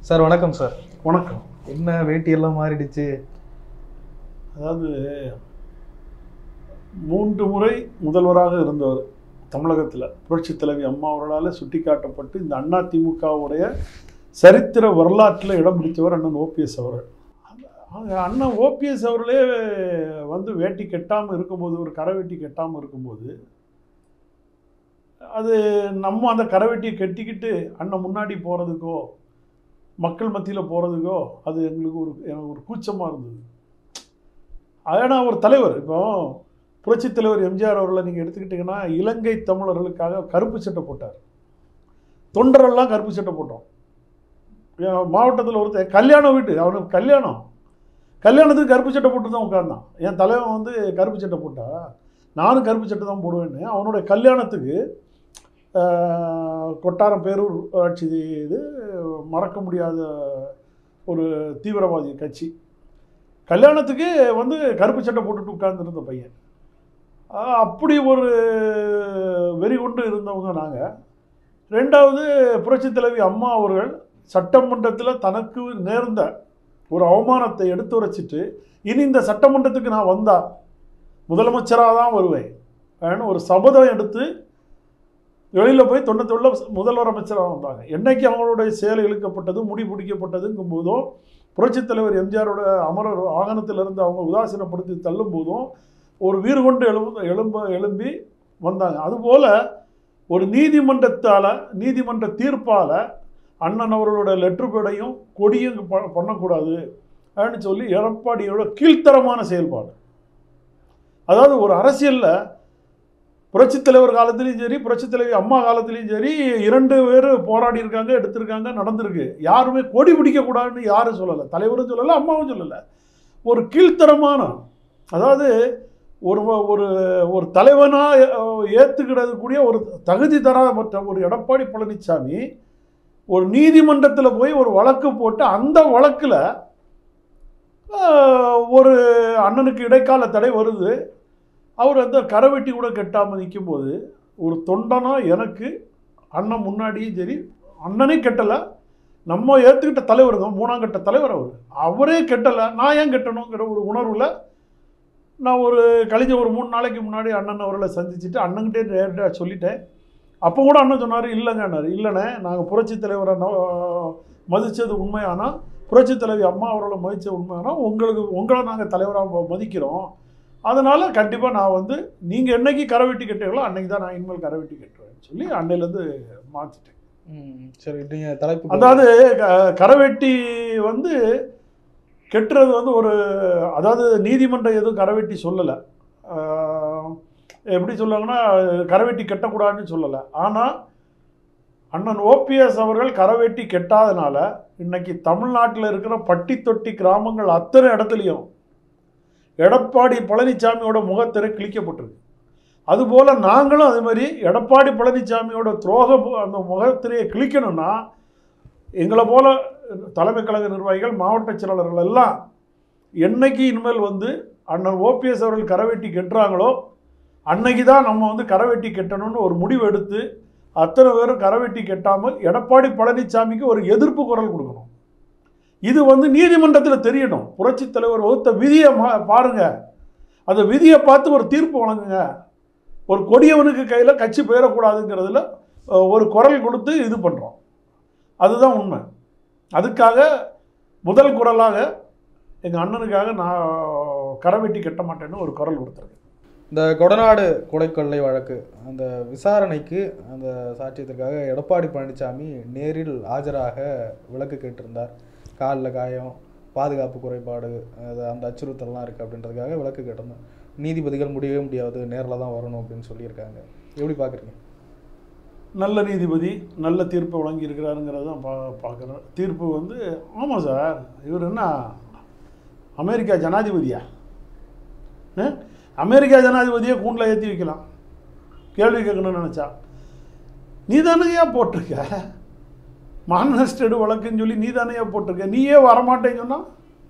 Sir வணக்கம் sir வணக்கம் என்ன வேட்டியெல்லாம் மாறிடுச்சு அதாவது மூன்று முறை முதல்வராக இருந்தவர் தமிழகத்தில் புரட்சித் தலைவி அம்மா அவர்களால் சுட்டிக்காட்டப்பட்டு இந்த அண்ணா திமுகவுடைய சரித்திர வரலாற்றில் இடம் பிடித்தவர் அண்ணன் ஓபிஎஸ் அவர்கள் அந்த அண்ணன் ஓபிஎஸ் அவர்களே வந்து வேட்டி கெட்டாமல் இருக்கும்போது ஒரு கரை வேட்டி கெட்டாமல் இருக்கும்போது அது நம்ம அந்த கரை வேட்டியை கட்டிக்கிட்டு அண்ணன் முன்னாடி போகிறதுக்கோ மக்கள் மத்தியில் போகிறதுக்கோ அது எங்களுக்கு ஒரு எனக்கு ஒரு கூச்சமாக இருந்தது ஏன்னா ஒரு தலைவர் இப்போ புரட்சித் தலைவர் எம்ஜிஆர் அவர்களை நீங்கள் எடுத்துக்கிட்டிங்கன்னா இலங்கை தமிழர்களுக்காக கருப்பு சட்டை போட்டார் தொண்டரெல்லாம் கருப்பு சட்டை போட்டோம் என் மாவட்டத்தில் ஒருத்தர் கல்யாணம் வீட்டு அவனுக்கு கல்யாணம் கல்யாணத்துக்கு கருப்பு சட்டை போட்டு தான் உட்கார்ந்தான் என் தலைவன் வந்து கருப்பு சட்டை போட்டா நானும் கருப்பு சட்டை தான் போடுவேன்னு அவனுடைய கல்யாணத்துக்கு ஆஹ், கொட்டாரம் பேரூர் ஆட்சி இது மறக்க முடியாத ஒரு தீவிரவாதி கட்சி கல்யாணத்துக்கு வந்து கருப்பு சட்டை போட்டுட்டு உட்கார்ந்துருந்த பையன் ஆஹ், அப்படி ஒரு வெறி கொண்டு இருந்தவங்க நாங்கள் ரெண்டாவது புரட்சித் தலைவி அம்மா அவர்கள் சட்டமன்றத்தில் தனக்கு நேர்ந்த ஒரு அவமானத்தை எடுத்து உரைச்சிட்டு இனி இந்த சட்டமன்றத்துக்கு நான் வந்தா முதலமைச்சராக தான் வருவேன் அப்படின்னு ஒரு சபதம் எடுத்து வெளியில் போய் தொண்ணூத்தொள்ள முதல்வர் அமைச்சராக வந்தாங்க என்னைக்கு அவங்களுடைய சேலை இழுக்கப்பட்டது முடி பிடிக்கப்பட்டதுங்கும் போதும் புரட்சித் தலைவர் எம்ஜிஆரோட அமரர் வாகனத்திலிருந்து அவங்க உதாசீனப்படுத்தி தள்ளும் போதும் ஒரு வீறு கொண்டு எழும்பு எழும்ப எழும்பி வந்தாங்க அதுபோல் ஒரு நீதிமன்றத்தால் நீதிமன்ற தீர்ப்பால் அண்ணன் அவர்களோட லெட்ரு பேடையும் கொடியும் ப- பண்ணக்கூடாது அப்படின்னு சொல்லி எடப்பாடியோட கீழ்த்தரமான செயல்பாடு அதாவது ஒரு அரசியலில் புரட்சித் தலைவர் காலத்துலேயும் சரி புரட்சித் தலைவி அம்மா காலத்துலேயும் சரி இரண்டு பேர் போராடி இருக்காங்க எடுத்திருக்காங்க நடந்திருக்கு யாருமே கொடி பிடிக்கக்கூடாதுன்னு யாரும் சொல்லலை தலைவரும் சொல்லலை அம்மாவும் சொல்லலை ஒரு கீழ்த்தரமான அதாவது ஒரு ஒரு ஒரு தலைவனாக ஏற்றுக்கிடக்கூடிய ஒரு தகுதி தராமற்ற ஒரு எடப்பாடி பழனிசாமி ஒரு நீதிமன்றத்தில் போய் ஒரு வழக்கு போட்டு அந்த வழக்கில் ஒரு அண்ணனுக்கு இடைக்கால தடை வருது அவர் அந்த கரவெட்டி கூட கெட்டாமல் நிற்கும்போது ஒரு தொண்டனா எனக்கு அண்ணன் முன்னாடியும் சரி அண்ணனே கெட்டலை நம்ம ஏற்றுக்கிட்ட தலைவர் தான் மூணாம் கட்ட தலைவர் அவர் அவரே கெட்டலை நான் ஏன் கெட்டணுங்கிற ஒரு உணர்வில் நான் ஒரு கழிஞ்ச ஒரு மூணு நாளைக்கு முன்னாடி அண்ணன் அவர்களை சந்திச்சுட்டு அண்ணன்கிட்டே நேரடியாக சொல்லிட்டேன் அப்போ கூட அண்ணன் சொன்னார் இல்லைங்கன்னாரு இல்லைண்ணே நாங்கள் புரட்சித் தலைவரை நோ- மதிச்சது உண்மையானா புரட்சித் தலைவி அம்மா அவர்களை மதித்த உண்மையானா உங்களுக்கு உங்களை நாங்கள் தலைவராக மதிக்கிறோம் அதனால் கண்டிப்பாக நான் வந்து நீங்கள் என்னைக்கு கரை வெட்டி கட்டுறீங்களோ அன்னைக்கு தான் நான் இனிமேல் கரை வெட்டி கட்டுவேன்னு சொல்லி அன்னையிலேருந்து மாற்றிட்டேன் ம், சரி நீங்க தலைப்பு அதாவது க- கரைவெட்டி வந்து கெட்டுறது வந்து ஒரு அதாவது நீதிமன்றம் எதுவும் கரைவெட்டி சொல்லலை ஆஹ், எப்படி சொல்லுவாங்கன்னா கரைவெட்டி கட்டக்கூடாதுன்னு சொல்லலை ஆனால் அண்ணன் ஓபிஎஸ் அவர்கள் கரைவெட்டி கெட்டாதனால இன்னைக்கு தமிழ்நாட்டில் இருக்கிற பட்டி தொட்டி கிராமங்கள் அத்தனை இடத்துலையும் எடப்பாடி பழனிசாமியோட முகத்திரை கிழிக்கப்பட்டிருக்கு அதுபோல் நாங்களும் அதே மாதிரி எடப்பாடி பழனிசாமியோட துரோக மு- அந்த முகத்திரையை கிழிக்கணும்னா எங்களை போல தலைமை கழக நிர்வாகிகள் மாவட்ட செயலாளர்கள் எல்லாம் என்னைக்கு இனிமேல் வந்து அண்ணன் ஓபிஎஸ் அவர்கள் கரவெட்டி கெட்டுறாங்களோ அன்னைக்கு தான் நம்ம வந்து கரவெட்டி கெட்டணும்னு ஒரு முடிவு எடுத்து அத்தனை பேரும் கரவெட்டி கெட்டாமல் எடப்பாடி பழனிசாமிக்கு ஒரு எதிர்ப்பு குரல் கொடுக்கணும் இது வந்து நீதிமன்றத்தில் தெரியணும் புரட்சித் தலைவர் வகுத்த விதியை மா பாருங்க அந்த விதியை பார்த்து ஒரு தீர்ப்பு வழங்குங்க ஒரு கொடியவனுக்கு கையில் கட்சி பெயரக்கூடாதுங்கிறதுல அஹ், ஒரு குரல் கொடுத்து இது பண்ணுறோம் அதுதான் உண்மை அதுக்காக முதல் குரலாக எங்கள் அண்ணனுக்காக நான் கரை வெட்டி கட்ட மாட்டேன்னு ஒரு குரல் கொடுத்துருக்கேன் இந்த கொடநாடு கொலை கொள்ளை வழக்கு அந்த விசாரணைக்கு அந்த சாட்சியத்திற்காக எடப்பாடி பழனிசாமி நேரில் ஆஜராக விளக்கு கேட்டிருந்தார் காலில் காயம் பாதுகாப்பு குறைபாடு அது அந்த அச்சுறுத்தல்லாம் இருக்குது அப்படின்றதுக்காக விளக்கு கேட்டிருந்தார் நீதிபதிகள் முடியவே முடியாது நேரில் தான் வரணும் அப்படின்னு சொல்லியிருக்காங்க எப்படி பார்க்குறீங்க நல்ல நீதிபதி நல்ல தீர்ப்பை வழங்கி இருக்கிறாருங்கிறத தான் பா பார்க்குறேன் தீர்ப்பு வந்து ஆமாம் சார் இவர் என்ன அமெரிக்கா ஜனாதிபதியா ஆ? அமெரிக்கா ஜனாதிபதியை கூண்டில் ஏற்றி வைக்கலாம் கேள்வி கேட்கணும்னு நினச்சா நீ தானேயா போட்டிருக்க மானஸ்டடு வழக்குன்னு சொல்லி நீ தானேயா போட்டிருக்க நீயே வரமாட்டேன்னு சொன்னா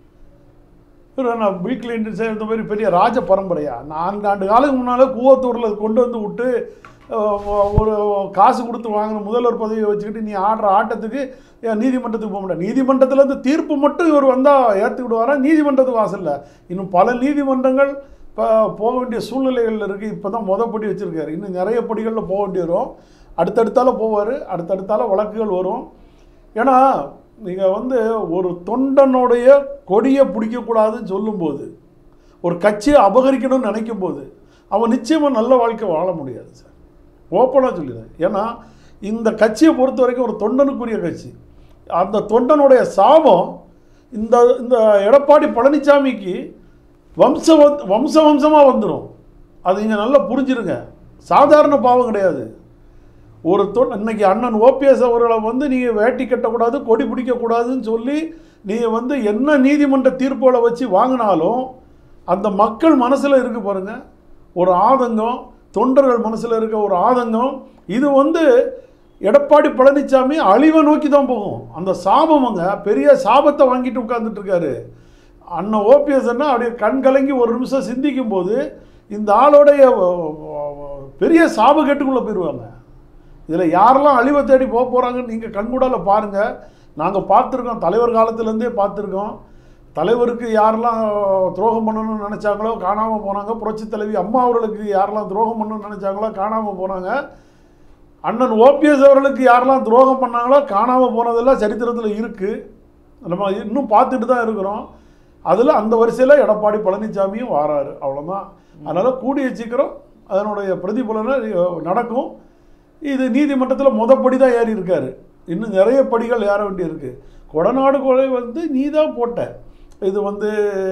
இவர் நான் பில் கிளின்டன் சேர்ந்த மாதிரி பெரிய ராஜ பரம்பரையா நான்கு ஆண்டு காலம் முன்னால் கூவத்தூரில் கொண்டு வந்து விட்டு அஹ், ஒரு காசு கொடுத்து வாங்கின முதல்வர் பதவியை வச்சுக்கிட்டு நீ ஆடுற ஆட்டத்துக்கு ஏன் நீதிமன்றத்துக்கு போக முடியாது நீதிமன்றத்துலேருந்து தீர்ப்பு மட்டும் இவர் வந்தால் ஏற்றுக்கிடுவாரா நீதிமன்றத்துக்கு வாசல்ல இன்னும் பல நீதிமன்றங்கள் இப்போ போக வேண்டிய சூழ்நிலைகள் இருக்குது இப்போ தான் மொதல் படி வச்சுருக்காரு இன்னும் நிறைய படிகளில் போக வேண்டி வரும் அடுத்தடுத்தால போவார் அடுத்தடுத்தால வழக்குகள் வரும் ஏன்னா நீங்கள் வந்து ஒரு தொண்டனுடைய கொடியை பிடிக்கக்கூடாதுன்னு சொல்லும்போது ஒரு கட்சியை அபகரிக்கணும்னு நினைக்கும் போது அவன் நிச்சயமாக நல்ல வாழ்க்கை வாழ முடியாது சார் ஓப்பனாக சொல்லிடுறேன் ஏன்னா இந்த கட்சியை பொறுத்த வரைக்கும் ஒரு தொண்டனுக்குரிய கட்சி அந்த தொண்டனுடைய சாபம் இந்த இந்த எடப்பாடி பழனிசாமிக்கு வம்ச வம்ச வம்சமாக வந்துடும் அது இங்கே நல்லா புரிஞ்சிருங்க சாதாரண பாவம் கிடையாது ஒரு தொ இன்னைக்கு அண்ணன் ஓபிஎஸ் அவர்களை வந்து நீங்கள் வேட்டி கட்டக்கூடாது கொடி பிடிக்கக்கூடாதுன்னு சொல்லி நீங்கள் வந்து என்ன நீதிமன்ற தீர்ப்புகளை வச்சு வாங்கினாலும் அந்த மக்கள் மனசில் இருக்கு பாருங்க ஒரு ஆதங்கம் தொண்டர்கள் மனசில் இருக்க ஒரு ஆதங்கம் இது வந்து எடப்பாடி பழனிசாமி அழிவை நோக்கி தான் போகும் அந்த சாபமங்க பெரிய சாபத்தை வாங்கிட்டு உட்கார்ந்துட்டு இருக்காரு அண்ணன் ஓபிஎஸ் அண்ணா அப்படியே கண் கலங்கி ஒரு நிமிஷம் சிந்திக்கும் போது இந்த ஆளோடைய அஹ், அஹ், பெரிய சாபக்கேட்டுக்குள்ளே போயிடுவாங்க இதில் யாரெல்லாம் அழிவை தேடி போக போகிறாங்கன்னு நீங்கள் கண்கூடால பாருங்கள் நாங்கள் பார்த்துருக்கோம் தலைவர் காலத்துலேருந்தே பார்த்துருக்கோம் தலைவருக்கு யாரெல்லாம் துரோகம் பண்ணணும்னு நினச்சாங்களோ காணாமல் போனாங்க புரட்சித் தலைவி அம்மா அவர்களுக்கு யாரெல்லாம் துரோகம் பண்ணணும்னு நினச்சாங்களோ காணாமல் போனாங்க அண்ணன் ஓபிஎஸ் அவர்களுக்கு யாரெல்லாம் துரோகம் பண்ணாங்களோ காணாமல் போனதெல்லாம் சரித்திரத்தில் இருக்குது நம்ம இன்னும் பார்த்துட்டு தான் இருக்கிறோம் அதில் அந்த வரிசையில் எடப்பாடி பழனிசாமியும் வாராரு அவ்வளோதான் அதனால் கூடிய சீக்கிரம் அதனுடைய பிரதிபலனை அஹ், நடக்கும் இது நீதிமன்றத்தில் மொதப்படி தான் ஏறி இருக்காரு இன்னும் நிறைய படிகள் ஏற வேண்டியிருக்கு கொடநாடு கொலை வந்து நீ தான் போட்ட இது வந்து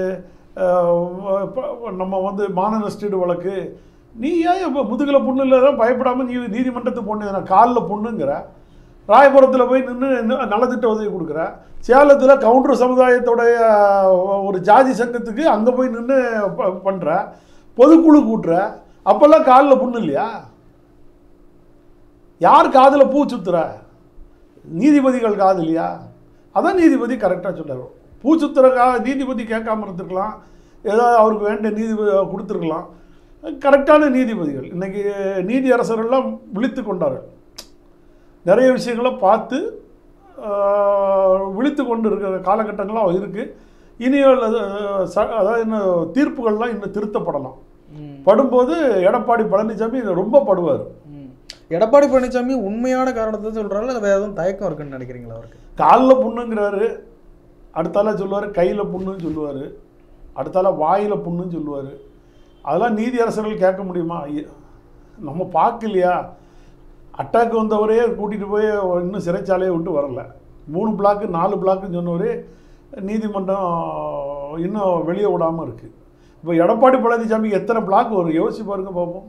அஹ், இப்ப நம்ம வந்து மான நஷ்டீடு வழக்கு நீ ஏன் இப்போ முதுகில் புண்ணு இல்லை பயப்படாமல் நீ நீதிமன்றத்துக்கு பொண்ணு நான் காலில் புண்ணுங்கிற ராயபுரத்தில் போய் நின்று நலத்திட்ட உதவி கொடுக்குற சேலத்தில் கவுண்டர் சமுதாயத்துடைய ஒரு ஜாதி சங்கத்துக்கு அங்கே போய் நின்று பண்ணுற பொதுக்குழு கூட்டுற அப்போல்லாம் காலில் புண்ணு இல்லையா யார் காதில் பூ சுத்துற நீதிபதிகள் காது இல்லையா அதான் நீதிபதி கரெக்டாக சொல்றாரு பூ சுத்துற கா நீதிபதி கேட்காம இருந்திருக்கலாம் ஏதாவது அவருக்கு வேண்டிய நீதிபதி கொடுத்துருக்கலாம் கரெக்டான நீதிபதிகள் இன்னைக்கு நீதி அரசர்கள்லாம் விழித்து கொண்டார்கள் நிறைய விஷயங்களை பார்த்து ஆஹ், விழித்து கொண்டு இருக்கிற காலகட்டங்கள்லாம் இருக்குது இனி அது, ச- அதாவது இன்னும் தீர்ப்புகள்லாம் இன்னும் திருத்தப்படலாம் ம். படும்போது எடப்பாடி பழனிசாமி இதை ரொம்ப படுவார் ம். எடப்பாடி பழனிசாமி உண்மையான காரணத்தை சொல்றாரு இல்லை வேற எதுவும் தயக்கம் இருக்குன்னு நினைக்கிறீங்களா அவருக்கு காலில் புண்ணுங்கிறாரு அடுத்தால சொல்லுவார் கையில் புண்ணுன்னு சொல்லுவார் அடுத்தால வாயில் புண்ணுன்னு சொல்லுவார் அதெல்லாம் நீதி அரசர்கள் கேட்க முடியுமா ஐய- நம்ம பார்க்கலையா அட்டாக் வந்தவரே கூட்டிகிட்டு போய் இன்னும் சிறைச்சாலையை விட்டு வரல மூணு பிளாக்கு நாலு பிளாக்குன்னு சொன்னவரே நீதிமன்றம் இன்னும் வெளியே விடாமல் இருக்குது இப்போ எடப்பாடி பழனிசாமிக்கு எத்தனை பிளாக் வரும் யோசிச்சு பாருங்க பார்ப்போம்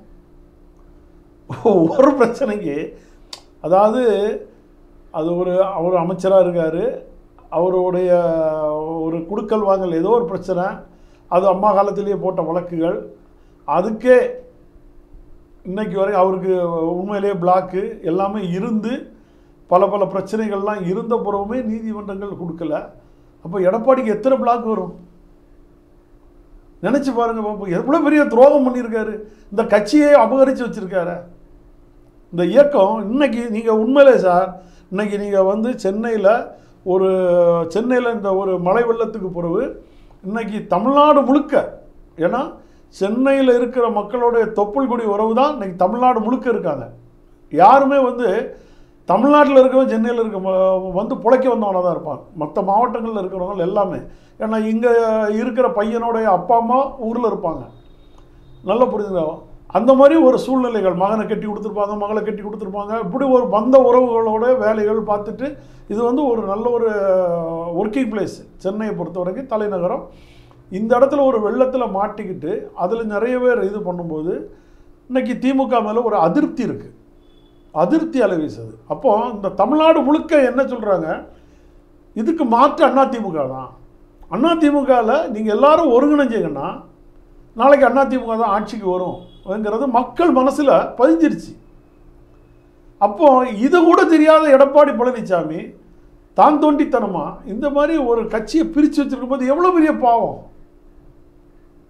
ஒரு பிரச்சனைக்கு அதாவது அது ஒரு அவர் அமைச்சராக இருக்கார் அவருடைய ஒரு குடுக்கல் வாங்கல் ஏதோ ஒரு பிரச்சனை அது அம்மா காலத்திலேயே போட்ட வழக்குகள் அதுக்கே இன்னைக்கு வரை அவருக்கு உண்மையிலேயே பிளாக்கு எல்லாமே இருந்து பல பல பிரச்சனைகள்லாம் இருந்த பிறகுமே நீதிமன்றங்கள் கொடுக்கல அப்போ எடப்பாடிக்கு எத்தனை பிளாக் வரும் நினச்சி பாருங்க பாப்போம் எவ்வளோ பெரிய துரோகம் பண்ணியிருக்காரு இந்த கட்சியை அபகரித்து வச்சிருக்காரு இந்த இயக்கம் இன்னைக்கு நீங்கள் உண்மையிலே சார் இன்னைக்கு நீங்கள் வந்து சென்னையில் ஒரு சென்னையில் இந்த ஒரு மழை வெள்ளத்துக்கு பிறகு இன்னைக்கு தமிழ்நாடு முழுக்க ஏன்னா சென்னையில் இருக்கிற மக்களுடைய தொப்புள் கொடி உறவு தான் இன்னைக்கு தமிழ்நாடு முழுக்க இருக்காங்க யாருமே வந்து தமிழ்நாட்டில் இருக்கவன் சென்னையில் இருக்க ம- வந்து பிழைக்க வந்தவனாக தான் இருப்பான் மற்ற மாவட்டங்களில் இருக்கிறவங்க எல்லாமே ஏன்னா இங்கே இருக்கிற பையனுடைய அப்பா அம்மா ஊரில் இருப்பாங்க நல்ல புரிஞ்சுங்க அந்த மாதிரி ஒரு சூழ்நிலைகள் மகனை கட்டி கொடுத்துருப்பாங்க மகளை கட்டி கொடுத்துருப்பாங்க இப்படி ஒரு பந்த உறவுகளோட வேலைகள் பார்த்துட்டு இது வந்து ஒரு நல்ல ஒரு ஒர்க்கிங் பிளேஸ் சென்னையை பொறுத்த வரைக்கும் தலைநகரம் இந்த இடத்துல ஒரு வெள்ளத்தில் மாட்டிக்கிட்டு அதில் நிறைய பேர் இது பண்ணும்போது இன்னைக்கு திமுக மேலே ஒரு அதிருப்தி இருக்குது அதிருப்தி அலை வீசுது அப்போ இந்த தமிழ்நாடு முழுக்க என்ன சொல்கிறாங்க இதுக்கு மாற்று அண்ணா திமுக தான் அண்ணா திமுகவில் நீங்கள் எல்லாரும் ஒருங்கிணைஞ்சீங்கன்னா நாளைக்கு அண்ணா திமுக தான் ஆட்சிக்கு வரும்ங்கிறது மக்கள் மனசில் பதிஞ்சிருச்சு அப்போ இது கூட தெரியாத எடப்பாடி பழனிசாமி தான் தோண்டித்தனமா இந்த மாதிரி ஒரு கட்சியை பிரித்து வச்சிருக்கும் போது எவ்வளோ பெரிய பாவம்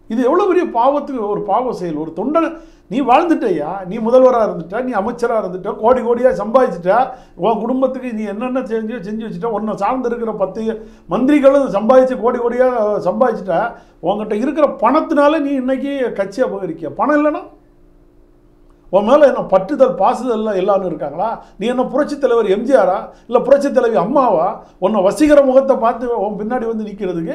இது எவ்வளோ பெரிய பாவத்துக்கு ஒரு பாவ செயல் ஒரு தொண்டனை நீ வாழ்ந்துட்டயா நீ முதல்வராக இருந்துட்ட நீ அமைச்சராக இருந்துட்ட கோடி கோடியாக சம்பாதிச்சிட்ட உன் குடும்பத்துக்கு நீ என்னென்ன செஞ்சு செஞ்சு வச்சுட்ட உன்னை சார்ந்து இருக்கிற பத்து மந்திரிகளும் சம்பாதிச்சு கோடி கோடியாக சம்பாதிச்சிட்ட உன்கிட்ட இருக்கிற பணத்தினால நீ இன்னைக்கு கட்சி அபகரிக்க பணம் இல்லைன்னா உன் மேலே என்ன பற்றுதல் பாசுதல் எல்லாரும் இருக்காங்களா நீ என்ன புரட்சித் தலைவர் எம்ஜிஆரா இல்லை புரட்சித் தலைவி அம்மாவா உன்னை வசீகர முகத்தை பார்த்து உன் பின்னாடி வந்து நிற்கிறதுக்கு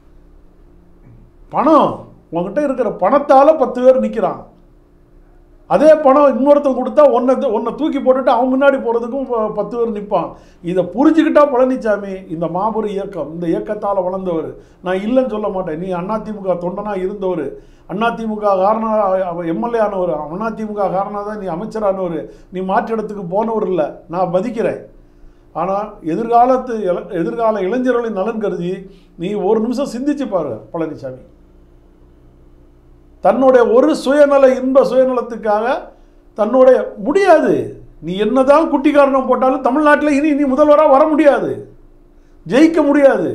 பணம் உன்கிட்ட இருக்கிற பணத்தால் பத்து பேர் நிற்கிறான் அதே பணம் இன்னொருத்தன் கொடுத்தா ஒன்றை ஒன்றை தூக்கி போட்டுட்டு அவன் முன்னாடி போகிறதுக்கும் ப- பத்து பேர் நிற்பான் இதை புரிஞ்சுக்கிட்டா பழனிசாமி இந்த மாபெரும் இயக்கம் இந்த இயக்கத்தால் வளர்ந்தவர் நான் இல்லைன்னு சொல்ல மாட்டேன் நீ அதிமுக தொண்டனாக இருந்தவர் அதிமுக காரணம் எம்எல்ஏ ஆனவர் அதிமுக காரணம் தான் நீ அமைச்சரானவர் நீ மாற்று இடத்துக்கு போனவர் இல்லை நான் மதிக்கிறேன் ஆனால் எதிர்காலத்து இள எதிர்கால இளைஞர்களின் நலன் கருதி நீ ஒரு நிமிஷம் சிந்திச்சு பாரு பழனிசாமி தன்னுடைய ஒரு சுயநல இன்ப சுயநலத்துக்காக தன்னுடைய முடியாது நீ என்னதான் குட்டி காரணம் போட்டாலும் தமிழ்நாட்டில் இனி நீ முதல்வராக வர முடியாது ஜெயிக்க முடியாது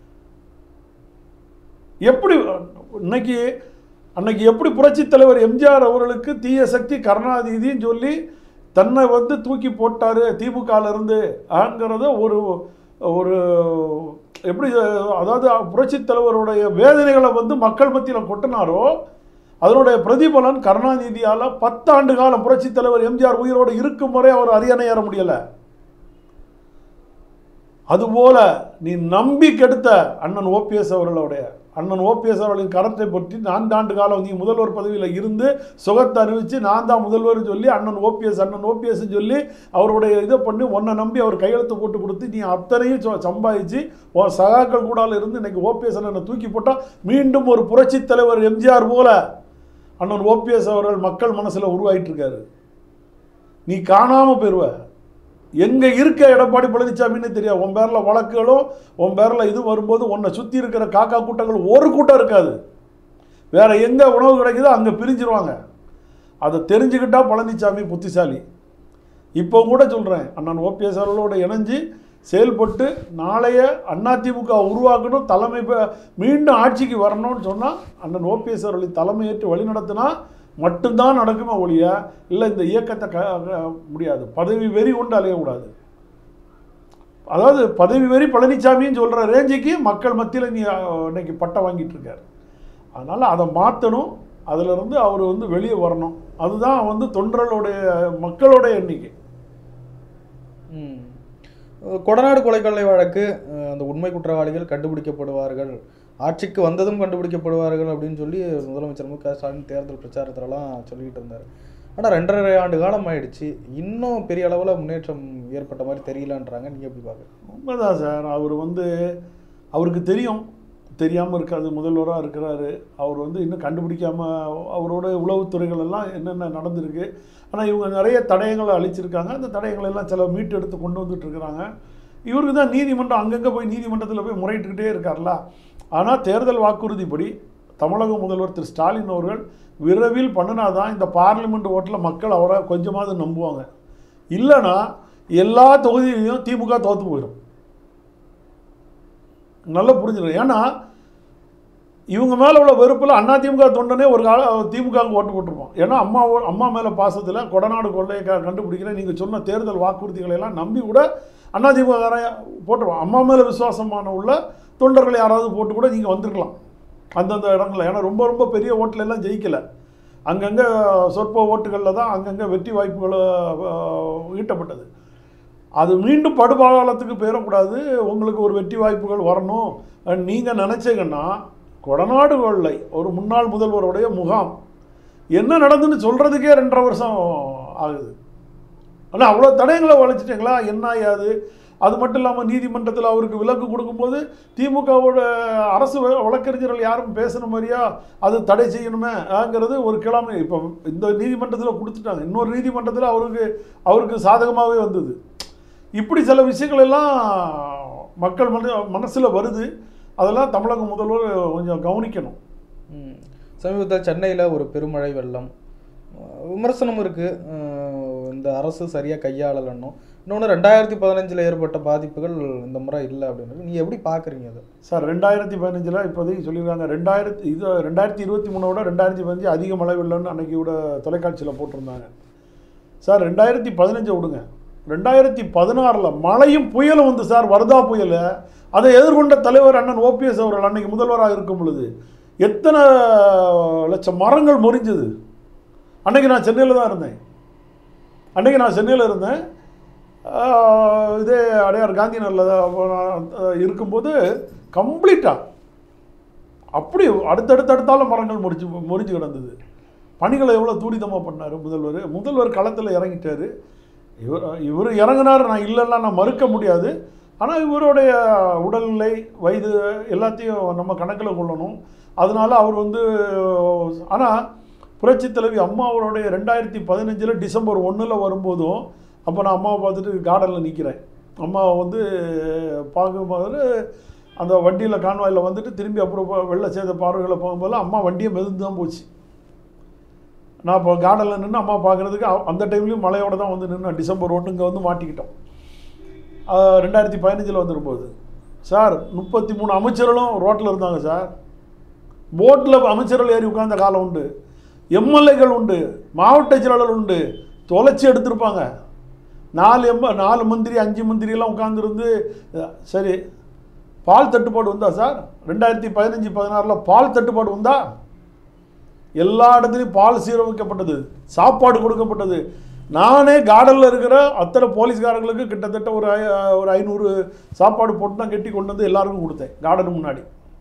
எப்படி இன்னைக்கு அன்னைக்கு எப்படி புரட்சித் தலைவர் எம்ஜிஆர் அவர்களுக்கு தீய சக்தி கருணாநிதின்னு சொல்லி தன்னை வந்து தூக்கி போட்டார் திமுகல இருந்து ஆங்கிறத ஒரு ஒரு எப்படி அதாவது புரட்சித் தலைவருடைய வேதனைகளை வந்து மக்கள் மத்தியில் கொட்டினாரோ அதனுடைய பிரதிபலன் கருணாநிதியால் பத்தாண்டு காலம் புரட்சித் தலைவர் எம்ஜிஆர் உயிரோடு இருக்கும் வரை அவர் அரியணை ஏற முடியலை அதுபோல நீ நம்பி கெடுத்த அண்ணன் ஓபிஎஸ் அவர்களுடைய அண்ணன் ஓபிஎஸ் அவர்களின் கரத்தை பற்றி நான்காண்டு காலம் நீ முதல்வர் பதவியில் இருந்து சுகத்தை அறிவித்து நான் தான் முதல்வர்னு சொல்லி அண்ணன் ஓபிஎஸ் அண்ணன் ஓபிஎஸ் சொல்லி அவருடைய இதை பண்ணி உன்னை நம்பி அவர் கையெழுத்து போட்டு கொடுத்து நீ அத்தனையும் சொ- சம்பாதிச்சு உன் சகாக்கள் கூடால இருந்து இன்னைக்கு ஓபிஎஸ் அண்ணனை தூக்கி போட்டால் மீண்டும் ஒரு புரட்சித் தலைவர் எம்ஜிஆர் போல அண்ணன் ஓபிஎஸ் அவர்கள் மக்கள் மனசில் உருவாயிட்டு இருக்காரு நீ காணாமல் போயிடுவ எங்கே இருக்க எடப்பாடி பழனிசாமின்னு தெரியாது உன் பேரில் வழக்குகளும் உன் பேரில் இது வரும்போது உன்னை சுற்றி இருக்கிற காக்கா கூட்டங்கள் ஒரு கூட்டம் இருக்காது வேற எங்கே உணவு கிடைக்குதோ அங்கே பிரிஞ்சிருவாங்க அதை தெரிஞ்சுக்கிட்டா பழனிசாமி புத்திசாலி இப்போ கூட சொல்கிறேன் அண்ணன் ஓபிஎஸ் அவர்களோட இணைஞ்சு செயல்பட்டு நாளைய அதிமுக உருவாக்கணும் தலைமை ப- மீண்டும் ஆட்சிக்கு வரணும்னு சொன்னால் அண்ணன் ஓபிஎஸ் அவர்களை தலைமையேற்று வழிநடத்தினா மட்டும்தான் நடக்குமே ஒழிய இல்லை இந்த இயக்கத்தை க க- முடியாது பதவி வெறி கொண்டு அலையக்கூடாது அதாவது பதவி வெறி பழனிசாமின்னு சொல்கிற ரேஞ்சுக்கு மக்கள் மத்தியில் நீ அஹ், இன்னைக்கு பட்டம் வாங்கிட்டு இருக்காரு அதனால் அதை மாற்றணும் அதிலிருந்து அவர் வந்து வெளியே வரணும் அதுதான் வந்து தொண்டர்களுடைய மக்களுடைய எண்ணிக்கை ம். கொடநாடு கொலைக்கொள்ளை வழக்கு அஹ், அந்த உண்மை குற்றவாளிகள் கண்டுபிடிக்கப்படுவார்கள் ஆட்சிக்கு வந்ததும் கண்டுபிடிக்கப்படுவார்கள் அப்படின்னு சொல்லி முதலமைச்சர் மு க ஸ்டாலின் தேர்தல் பிரச்சாரத்துலலாம் சொல்லிக்கிட்டு இருந்தார் ஆனால் ரெண்டரை ஆண்டு காலம் ஆயிடுச்சு இன்னும் பெரிய அளவில் முன்னேற்றம் ஏற்பட்ட மாதிரி தெரியலன்றாங்க நீங்கள் எப்படி பார்க்குறீங்க உண்மைதான் சார் அவர் வந்து அவருக்கு தெரியும் தெரியாமல் இருக்காது முதல்வராக இருக்கிறாரு அவர் வந்து இன்னும் கண்டுபிடிக்காமல் அவரோட உளவுத்துறைகள் எல்லாம் என்னென்ன நடந்திருக்கு ஆனால் இவங்க நிறைய தடயங்களை அழிச்சிருக்காங்க அந்த தடயங்களை எல்லாம் சில மீட்டு எடுத்து கொண்டு வந்துட்டு இருக்கிறாங்க இவருக்கு தான் நீதிமன்றம் அங்கங்கே போய் நீதிமன்றத்தில் போய் முறையிட்டுக்கிட்டே இருக்கார்ல ஆனால் தேர்தல் வாக்குறுதிப்படி தமிழக முதல்வர் திரு ஸ்டாலின் அவர்கள் விரைவில் பண்ணினாதான் இந்த பார்லிமெண்ட் ஓட்டில் மக்கள் அவரை கொஞ்சமாவது நம்புவாங்க இல்லைன்னா எல்லா தொகுதியிலையும் திமுக தோற்று போயிடும் நல்லா புரிஞ்சிடும் ஏன்னா இவங்க மேலே உள்ள வெறுப்பில் அதிமுக தொண்டனே ஒரு கால திமுகவுக்கு ஓட்டு போட்டிருப்போம் ஏன்னா அம்மா அம்மா மேலே பாசத்தில் கொடநாடு கொள்ளையை க- கண்டுபிடிக்கிறேன் நீங்கள் சொன்ன தேர்தல் வாக்குறுதிகளை எல்லாம் நம்பி கூட அதிமுக போட்டுருவோம் அம்மா மேலே விசுவாசமான உள்ள தொண்டர்களை யாராவது போட்டு கூட நீங்கள் வந்திருக்கலாம் அந்தந்த இடங்களில் ஏன்னா ரொம்ப ரொம்ப பெரிய ஓட்டில் எல்லாம் ஜெயிக்கலை அங்கங்கே சொற்ப ஓட்டுகளில் தான் அங்கங்கே வெற்றி வாய்ப்புகள் அஹ், ஈட்டப்பட்டது அது மீண்டும் படுபாலத்துக்கு போயிடக்கூடாது உங்களுக்கு ஒரு வெற்றி வாய்ப்புகள் வரணும் நீங்கள் நினச்சிங்கன்னா கொடநாடு கொள்ளை ஒரு முன்னாள் முதல்வருடைய முகாம் என்ன நடந்துன்னு சொல்கிறதுக்கே ரெண்டரை வருஷம் ஆகுது ஆனால் அவ்வளோ தடயங்களை வளைச்சிட்டிங்களா என்ன ஆயாது அது மட்டும் இல்லாமல் நீதிமன்றத்தில் அவருக்கு விலக்கு கொடுக்கும்போது திமுகவோட அரசு வ- வழக்கறிஞர்கள் யாரும் பேசுன மாதிரியா அது தடை செய்யணுமே ஆங்கிறது ஒரு கிழமை இப்போ இந்த நீதிமன்றத்தில் கொடுத்துட்டாங்க இன்னொரு நீதிமன்றத்தில் அவருக்கு அவருக்கு சாதகமாகவே வந்தது இப்படி சில விஷயங்கள் எல்லாம் மக்கள் மன மனசில் வருது அதெல்லாம் தமிழக முதல்வர் கொஞ்சம் கவனிக்கணும் ம். சமீபத்தில் சென்னையில் ஒரு பெருமழை வெள்ளம் அஹ் விமர்சனம் இருக்குது இந்த அரசு சரியாக கையாளலன்னும் இன்னொன்று ரெண்டாயிரத்தி பதினஞ்சில் ஏற்பட்ட பாதிப்புகள் இந்த முறை இல்லை அப்படின்னு நீங்க எப்படி பார்க்குறீங்க அதை சார் ரெண்டாயிரத்தி பதினஞ்சில் இப்போதைக்கு சொல்லியிருக்காங்க ரெண்டாயிரத்தி இது ரெண்டாயிரத்தி இருபத்தி மூணோட ரெண்டாயிரத்தி பதினஞ்சு அதிக மழை வெள்ளம்னு அன்னைக்கு கூட தொலைக்காட்சியில் போட்டிருந்தாங்க சார் ரெண்டாயிரத்தி பதினஞ்சை விடுங்க ரெண்டாயிரத்தி பதினாறில் மழையும் புயலும் வந்து சார் வர்தா புயல் அதை எதிர்கொண்ட தலைவர் அண்ணன் ஓபிஎஸ் அவர்கள் அன்னைக்கு முதல்வராக இருக்கும் பொழுது எத்தனை லட்சம் மரங்கள் முறிஞ்சது அன்னைக்கு நான் சென்னையில் தான் இருந்தேன் அன்னைக்கு நான் சென்னையில் இருந்தேன் ஆஹ் இதே அடையார் காந்தி நகரில் தான் அப்போ நான், ஆஹ் இருக்கும்போது கம்ப்ளீட்டாக அப்படி அடுத்தடுத்து அடுத்தால மரங்கள் முறிஞ்சு முறிஞ்சு கிடந்தது பணிகளை எவ்வளோ தூரிதமாக பண்ணார் முதல்வர் முதல்வர் களத்தில் இறங்கிட்டார் இவர் இவர் இறங்கினார் நான் இல்லைன்னா நான் மறுக்க முடியாது ஆனால் இவருடைய உடல்நிலை வயது எல்லாத்தையும் நம்ம கணக்கில் கொள்ளணும் அதனால அவர் வந்து ஆனால் புரட்சி தலைவி அம்மாவருடைய ரெண்டாயிரத்தி பதினஞ்சில் டிசம்பர் ஒன்றில் வரும்போதும் அப்போ நான் அம்மாவை பார்த்துட்டு கார்டனில் நிற்கிறேன் அம்மாவை வந்து பார்க்கும்போது அந்த வண்டியில் கான்வாயில் வந்துட்டு திரும்பி அப்புறம் போ- வெள்ள சேத பார்வைகளை போகும்போது அம்மா வண்டியை மிதந்து தான் போச்சு நான் இப்போ கார்டனில் நின்று அம்மா பார்க்குறதுக்கு அந்த டைம்லேயும் மழையோட தான் வந்து நின்று டிசம்பர் ஒன்று இங்கே வந்து மாட்டிக்கிட்டோம் ஆஹ் ரெண்டாயிரத்தி பதினஞ்சில் வந்துரும்போது சார் முப்பத்தி மூணு அமைச்சர்களும் ரோட்டில் இருந்தாங்க சார் போட்டில் அமைச்சர்கள் ஏறி உட்கார்ந்த காலம் உண்டு எம்எல்ஏக்கள் உண்டு மாவட்ட செயலாளர் உண்டு தொலைச்சி எடுத்திருப்பாங்க நாலு எம்ப நாலு மந்திரி அஞ்சு மந்திரியெல்லாம் உட்காந்துருந்து சரி பால் தட்டுப்பாடு வந்தா சார் ரெண்டாயிரத்தி பதினஞ்சு பதினாறில் பால் தட்டுப்பாடு வந்தா எல்லா இடத்துலையும் பால் சீரமைக்கப்பட்டது சாப்பாடு கொடுக்கப்பட்டது நானே கார்டனில் இருக்கிற அத்தனை போலீஸ்காரங்களுக்கு கிட்டத்தட்ட ஒரு ஐ- ஒரு ஐநூறு சாப்பாடு போட்டு தான் கட்டி கொண்டு வந்து எல்லாருக்கும் கொடுத்தேன் கார்டன் முன்னாடி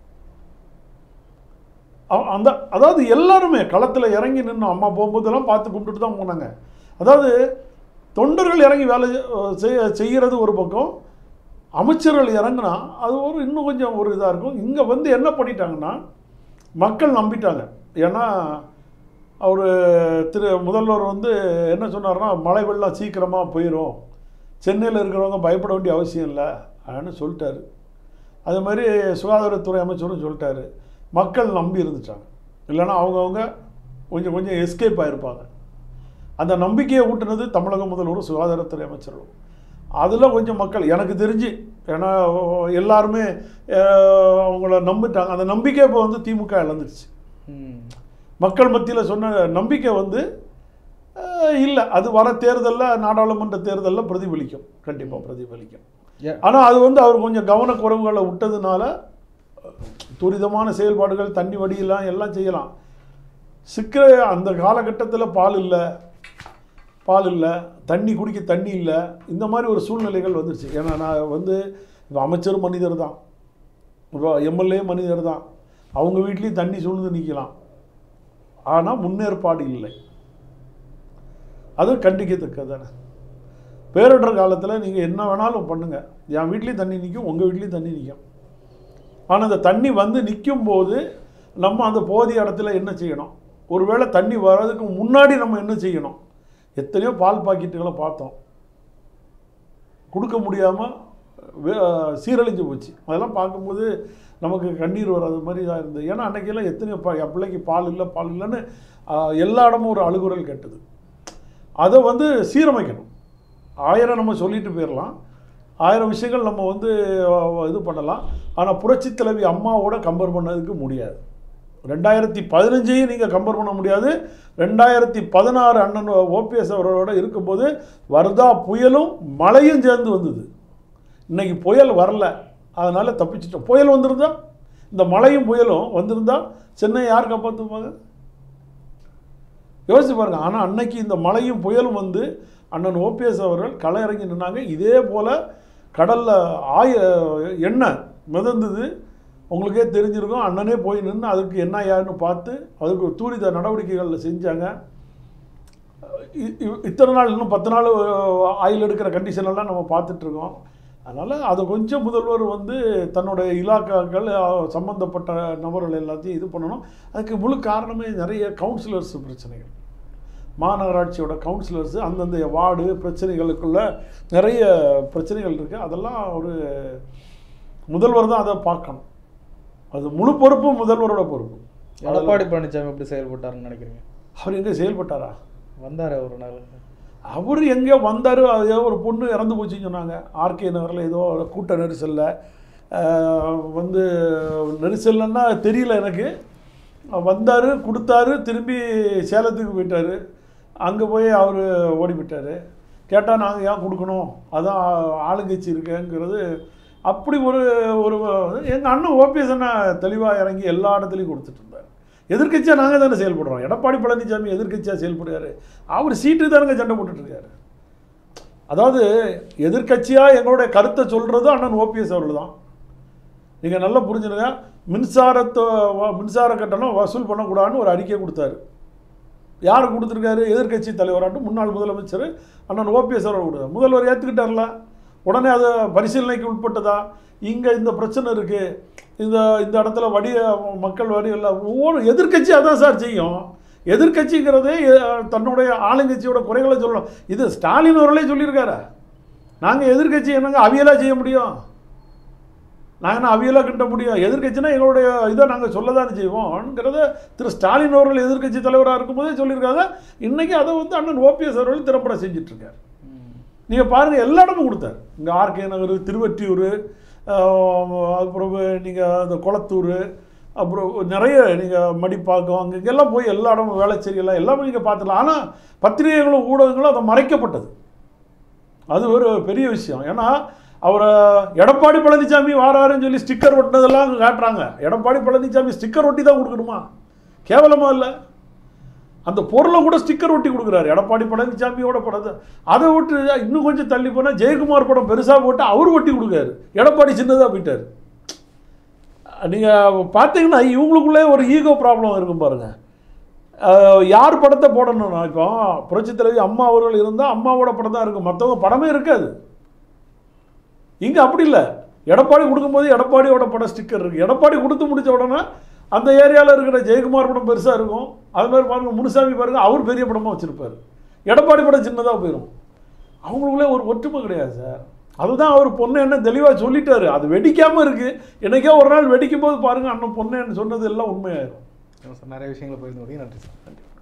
அ- அந்த அதாவது எல்லாருமே களத்தில் இறங்கி நின்று அம்மா போகும்போதெல்லாம் பார்த்து கும்பிட்டுட்டு தான் போனாங்க அதாவது தொண்டர்கள் இறங்கி வேலை செய்ய செய்கிறது ஒரு பக்கம் அமைச்சர்கள் இறங்குனா அது ஒரு இன்னும் கொஞ்சம் ஒரு இதாக இருக்கும் இங்கே வந்து என்ன பண்ணிட்டாங்கன்னா மக்கள் நம்பிட்டாங்க ஏன்னா அவர் திரு முதல்வர் வந்து என்ன சொன்னார்னா மழை வெள்ளம் சீக்கிரமாக போயிடும் சென்னையில் இருக்கிறவங்க பயப்பட வேண்டிய அவசியம் இல்லை அப்படின்னு சொல்லிட்டாரு அது மாதிரி சுகாதாரத்துறை அமைச்சரும் சொல்லிட்டாரு மக்கள் நம்பி இருந்துட்டாங்க இல்லைன்னா அவங்கவுங்க கொஞ்சம் கொஞ்சம் எஸ்கேப் ஆகிருப்பாங்க அந்த நம்பிக்கையை ஊட்டுனது தமிழக முதல்வரும் சுகாதாரத்துறை அமைச்சரும் அதில் கொஞ்சம் மக்கள் எனக்கு தெரிஞ்சு ஏன்னா எல்லாருமே அஹ், அவங்கள நம்பிட்டாங்க அந்த நம்பிக்கை இப்போ வந்து திமுக இழந்துருச்சு ம். மக்கள் மத்தியில் சொன்ன நம்பிக்கை வந்து இல்லை அது வர தேர்தலில் நாடாளுமன்ற தேர்தலில் பிரதிபலிக்கும் கண்டிப்பாக பிரதிபலிக்கும் ஏ- ஆனால் அது வந்து அவர் கொஞ்சம் கவனக்குறைவுகளை விட்டதுனால துரிதமான செயல்பாடுகள் தண்ணி வடியலாம் எல்லாம் செய்யலாம் சிக்கிற அந்த காலகட்டத்தில் பால் இல்லை பால் இல்லை தண்ணி குடிக்க தண்ணி இல்லை இந்த மாதிரி ஒரு சூழ்நிலைகள் வந்துருச்சு ஏன்னா நான் வந்து இப்போ அமைச்சர் மனிதர் தான் இப்போ எம்எல்ஏ மனிதர் தான் அவங்க வீட்லேயும் தண்ணி சூழ்ந்து நிற்கலாம் ஆனால் முன்னேற்பாடு இல்லை அது கண்டிக்கத்தக்கதானே பேரிடர் காலத்தில் நீங்கள் என்ன வேணாலும் பண்ணுங்கள் என் வீட்லேயும் தண்ணி நிற்கும் உங்கள் வீட்லேயும் தண்ணி நிற்கும் ஆனால் அந்த தண்ணி வந்து நிற்கும் போது நம்ம அந்த போதிய இடத்துல என்ன செய்யணும் ஒருவேளை தண்ணி வர்றதுக்கு முன்னாடி நம்ம என்ன செய்யணும் எத்தனையோ பால் பாக்கெட்டுகளை பார்த்தோம் கொடுக்க முடியாமல் சீரழிஞ்சு போச்சு அதெல்லாம் பார்க்கும்போது நமக்கு கண்ணீர் வராத மாதிரி தான் இருந்தது ஏன்னா அன்றைக்கெல்லாம் எத்தனையோ பா என் பிள்ளைக்கு பால் இல்லை பால் இல்லைன்னு ஆஹ், எல்லா இடமும் ஒரு அழுகுரல் கேட்டது அதை வந்து சீரமைக்கணும் ஆயிரம் நம்ம சொல்லிட்டு போயிடலாம் ஆயிரம் விஷயங்கள் நம்ம வந்து அஹ், இது பண்ணலாம் ஆனால் புரட்சித் தலைவி அம்மாவோட கம்பேர் பண்ணதுக்கு முடியாது ரெண்டாயிரத்தி பதினஞ்சையும் நீங்கள் கம்பேர் பண்ண முடியாது ரெண்டாயிரத்தி பதினாறு அண்ணன் ஓபிஎஸ் அவர்களோட இருக்கும்போது வர்தா புயலும் மழையும் சேர்ந்து வந்தது இன்னைக்கு புயல் வரல அதனால் தப்பிச்சிட்டோம் புயல் வந்திருந்தா இந்த மழையும் புயலும் வந்திருந்தா சென்னை யார் காப்பாற்றுவாங்க யோசிச்சு பாருங்க ஆனால் அன்னைக்கு இந்த மழையும் புயலும் வந்து அண்ணன் ஓபிஎஸ் அவர்கள் களை இறங்கி நின்னாங்க இதே போல் கடலில் ஆய எண்ணெய் மிதந்தது உங்களுக்கே தெரிஞ்சிருக்கும் அண்ணனே போய் நின்று அதுக்கு என்ன யாருன்னு பார்த்து அதுக்கு தூரித நடவடிக்கைகளில் செஞ்சாங்க இ- இ- இத்தனை நாள் இன்னும் பத்து நாள் ஆயில் எடுக்கிற கண்டிஷன் எல்லாம் நம்ம பார்த்துட்ருக்கோம் அதனால் அதை கொஞ்சம் முதல்வர் வந்து தன்னுடைய இலாக்காக்கள் அஹ், சம்பந்தப்பட்ட நபர்கள் எல்லாத்தையும் இது பண்ணணும் அதுக்கு முழு காரணமே நிறைய கவுன்சிலர்ஸ் பிரச்சனைகள் மாநகராட்சியோட கவுன்சிலர்ஸ் அந்தந்த வார்டு பிரச்சனைகளுக்குள்ள நிறைய பிரச்சனைகள் இருக்குது அதெல்லாம் ஒரு முதல்வர் தான் அதை பார்க்கணும் அது முழு பொறுப்பும் முதல்வரோட பொறுப்பு எடப்பாடி பழனிசாமி எப்படி செயல்பட்டாருன்னு நினைக்கிறீங்க அவர் எங்கே செயல்பட்டாரா வந்தார் ஒரு நாள் அவர் எங்கேயோ வந்தார் ஏதோ ஒரு பொண்ணு இறந்து போச்சுன்னு சொன்னாங்க ஆர்கே நகரில் ஏதோ கூட்ட நெரிசலில் வந்து நெரிசல்னா தெரியல எனக்கு வந்தார் கொடுத்தாரு திரும்பி சேலத்துக்கு போயிட்டார் அங்கே போய் அவர் ஓடி போயிட்டார் கேட்டால் நாங்கள் ஏன் கொடுக்கணும் அதான் ஆளுங்கட்சி இருக்கேங்கிறது அப்படி ஒரு ஒரு எங்கள் அண்ணன் ஓபிஎஸ் அண்ணா தெளிவாக இறங்கி எல்லா இடத்துலையும் கொடுத்துட்டு இருந்தார் எதிர்க்கட்சியாக நாங்கள் தானே செயல்படுறோம் எடப்பாடி பழனிசாமி எதிர்க்கட்சியாக செயல்படுறாரு அவர் சீட்டு தானுங்க சண்டை போட்டுட்டு இருக்காரு அதாவது எதிர்க்கட்சியாக எங்களுடைய கருத்தை சொல்கிறது அண்ணன் ஓபிஎஸ் அவர்கள் தான் நீங்கள் நல்லா புரிஞ்சுடுங்க மின்சாரத்தை வ- மின்சார கட்டணம் வசூல் பண்ணக்கூடாதுன்னு ஒரு அறிக்கை கொடுத்தாரு யார் கொடுத்துருக்காரு எதிர்க்கட்சி தலைவராட்டும் முன்னாள் முதலமைச்சர் அண்ணன் ஓபிஎஸ் அவர்கள் கொடுத்தார் முதல்வர் ஏற்றுக்கிட்டார்ல உடனே அது பரிசீலனைக்கு உட்பட்டதா இங்கே இந்த பிரச்சனை இருக்குது இந்த இந்த இடத்துல வடி மக்கள் வடி எல்லாம் ஒவ்வொரு எதிர்க்கட்சி அதான் சார் செய்யும் எதிர்க்கட்சிங்கிறதே எ- தன்னுடைய ஆளுங்கட்சியோட குறைகளை சொல்லணும் இது ஸ்டாலின் அவர்களே சொல்லியிருக்காரு நாங்கள் எதிர்க்கட்சி என்னங்க அவியலாக செய்ய முடியும் நாங்கள் என்ன அவியலாக கிட்ட முடியும் எதிர்க்கட்சினா எங்களுடைய இதை நாங்கள் சொல்ல தானே செய்வோம்ங்கிறத திரு ஸ்டாலின் அவர்கள் எதிர்க்கட்சி தலைவராக இருக்கும்போதே சொல்லியிருக்காங்க இன்றைக்கி அதை வந்து அண்ணன் ஓபிஎஸ் அவர்கள் திறம்பட செஞ்சிட்ருக்கார் நீங்கள் பாருங்கள் எல்லா இடமும் கொடுத்தார் இங்கே ஆர்கே நகர் திருவற்றியூர் அப்புறம் நீங்கள் அந்த குளத்தூர் அப்புறம் நிறைய நீங்கள் மடிப்பாக்கம் அங்கே இங்கெல்லாம் போய் எல்லா இடமும் வேளச்சேரி எல்லாம் எல்லாமே நீங்கள் பார்த்துக்கலாம் ஆனால் பத்திரிகைகளும் ஊடகங்களும் அதை மறைக்கப்பட்டது அது ஒரு பெரிய விஷயம் ஏன்னா அவரை எடப்பாடி பழனிசாமி வாராருன்னு சொல்லி ஸ்டிக்கர் ஒட்டினதெல்லாம் அங்க காட்டுறாங்க எடப்பாடி பழனிசாமி ஸ்டிக்கர் ஒட்டி தான் கொடுக்கணுமா கேவலமா இல்லை அந்த பொருளை கூட ஸ்டிக்கர் ஒட்டி கொடுக்குறாரு எடப்பாடி பழனிசாமியோட படத்தை அதை விட்டு இன்னும் கொஞ்சம் தள்ளி போனால் ஜெயக்குமார் படம் பெருசாக போட்டு அவர் ஒட்டி கொடுக்காரு எடப்பாடி சின்னதாக போயிட்டார் நீங்கள் பார்த்தீங்கன்னா இவங்களுக்குள்ளே ஒரு ஈகோ ப்ராப்ளம் இருக்கும் பாருங்க அஹ் யார் படத்தை போடணும்னா இப்போ புரட்சித் தலைவி அம்மா அவர்கள் இருந்தால் அம்மாவோட படம் தான் இருக்கும் மற்றவங்க படமே இருக்காது இங்கே அப்படி இல்லை எடப்பாடி கொடுக்கும்போது எடப்பாடியோட படம் ஸ்டிக்கர் இருக்குது எடப்பாடி கொடுத்து முடிச்ச உடனே அந்த ஏரியாவில் இருக்கிற ஜெயக்குமார் படம் பெருசாக இருக்கும் அது மாதிரி பாருங்க முனுசாமி பாருங்க அவர் பெரிய படமாக வச்சுருப்பார் எடப்பாடி படம் சின்னதாக போயிடும் அவங்களுக்குள்ளே ஒரு ஒற்றுமை கிடையாது சார் அதுதான் அவர் பொண்ணு என்ன தெளிவாக சொல்லிட்டாரு அது வெடிக்காமல் இருக்குது என்னைக்கோ ஒரு நாள் வெடிக்கும் போது பாருங்கள் அண்ணன் பொண்ணு என்ன சொன்னது எல்லாம் உண்மையாயிரும் நிறைய விஷயங்களை போயிருந்து நன்றி சார் நன்றி